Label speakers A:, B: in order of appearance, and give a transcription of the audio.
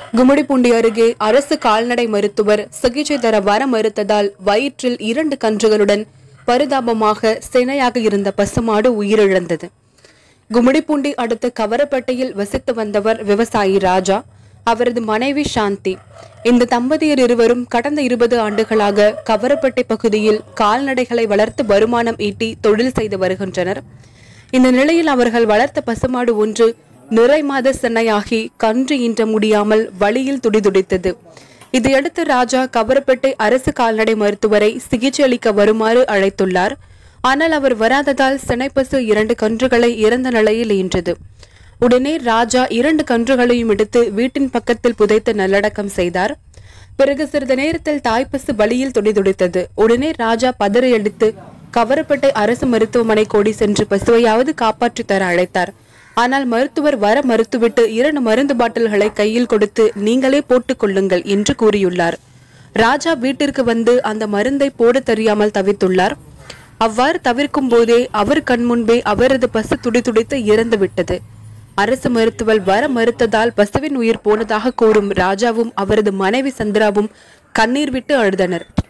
A: கும்மிடிப்பூண்டி அருகே அரசு கால்நடை மருத்துவர் சிகிச்சை தர வர மறுத்ததால் வயிற்றில் இரண்டு கன்றுகளுடன் பரிதாபமாக சினையாக இருந்த பசுமாடு உயிரிழந்தது கும்மிடிப்பூண்டி அடுத்த கவரப்பட்டியில் வசித்து வந்தவர் விவசாயி ராஜா அவரது மனைவி சாந்தி இந்த தம்பதியர் இருவரும் கடந்த இருபது ஆண்டுகளாக கவரப்பட்டி பகுதியில் கால்நடைகளை வளர்த்து வருமானம் ஈட்டி தொழில் செய்து வருகின்றனர் இந்த நிலையில் அவர்கள் வளர்த்த பசுமாடு ஒன்று நிறை மாத சென்னையாகி கன்று ஈன்ற முடியாமல் வழியில் துடிதுடித்தது இதையடுத்து ராஜா கவரப்பேட்டை அரசு கால்நடை மருத்துவரை சிகிச்சை அளிக்க வருமாறு அழைத்துள்ளார் ஆனால் அவர் வராததால் சினைப்பசு இரண்டு கன்றுகளை இறந்த நிலையில் ஈன்றது உடனே ராஜா இரண்டு கன்றுகளையும் எடுத்து வீட்டின் பக்கத்தில் புதைத்து நல்லடக்கம் செய்தார் பிறகு சிறிது நேரத்தில் தாய்ப்பசு வழியில் துடிதுடித்தது உடனே ராஜா பதறியடித்து கவரப்பேட்டை அரசு மருத்துவமனை கோடி சென்று பசுவையாவது காப்பாற்றி தர அழைத்தார் ஆனால் மருத்துவர் வர மறுத்துவிட்டு இரண்டு மருந்து பாட்டில்களை கையில் கொடுத்து நீங்களே போட்டுக் கொள்ளுங்கள் என்று கூறியுள்ளார் ராஜா வீட்டிற்கு வந்து அந்த மருந்தை போட தெரியாமல் தவித்துள்ளார் அவ்வாறு தவிர்க்கும் போதே அவர் கண் முன்பே அவரது பசு துடிதுடித்து இறந்து விட்டது அரசு மருத்துவர் வர மறுத்ததால் பசுவின் உயிர் போனதாக கூறும் ராஜாவும் அவரது மனைவி சந்திராவும் கண்ணீர் விட்டு அழுதனர்